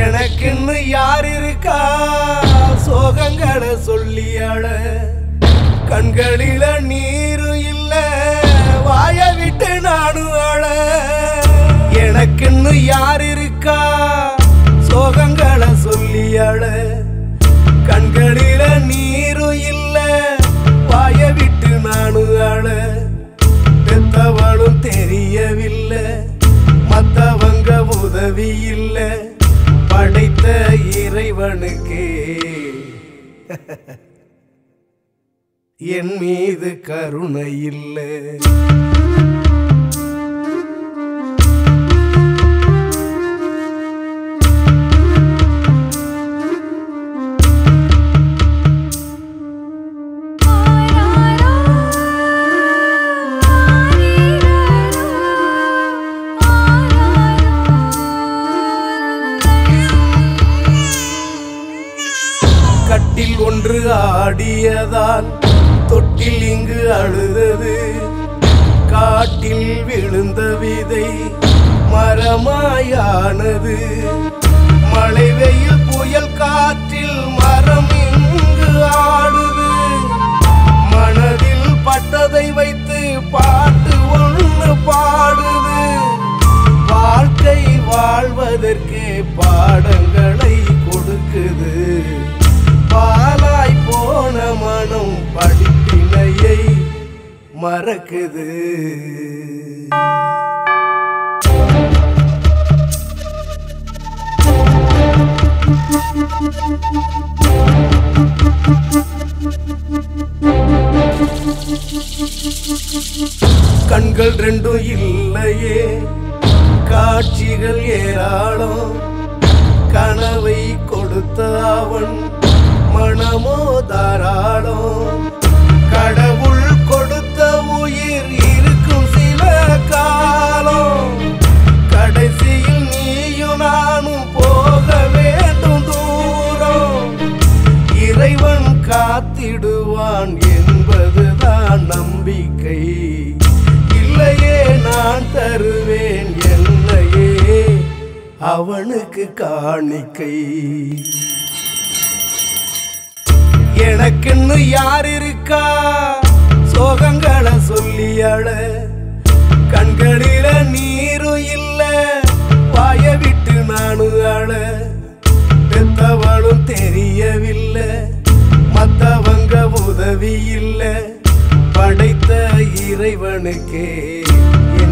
எனக்குன்னு யார் இருக்கா சோகங்களை சொல்லி அழ கண்களில நீரும் இல்ல வாய விட்டு நானும் அழ எனக்குன்னு யார் இருக்கா சோகங்களை சொல்லி அழ கண்களில நீரும் இல்ல வாய விட்டு நானும் அழ பெத்தவளும் தெரியவில்லை மத்தவங்க உதவி இல்ல படைத்த இறைவனுக்கு என் மீது கருணை இல்லை கட்டில் ஒன்று ஆடியதால் தொட்டில் இங்கு அழுதது காட்டில் விழுந்த விதை மரமாயானது மழை வெயில் புயல் காற்றில் மரம் இங்கு ஆடுது மனதில் பட்டதை வைத்து பாட்டு ஒன்று பாடுது வாழ்க்கை வாழ்வதற்கு பாடங்களை கொடுக்குது பாலாய் போன மனம் படிப்பினையை மறக்குது கண்கள் ரெண்டும் இல்லையே காட்சிகள் ஏராளம் கனவை கொடுத்த அவன் மனமோ தாராளம் கடவுள் கொடுத்த உயிர் இருக்கும் சில காலம் கடைசியில் நீயும் நானும் போக வேண்டும் தூரம் இறைவன் காத்திடுவான் என்பதுதான் நம்பிக்கை இல்லையே நான் தருவேன் என்னையே அவனுக்கு காணிக்கை எனக்குன்னு யார் இருக்கா சோகங்களை சொல்லி அழ கண்களில நீரும் இல்ல வாய விட்டு நானும் அழ பெத்தவளும் தெரியவில்லை மத்தவங்க உதவி இல்ல படைத்த இறைவனுக்கே என்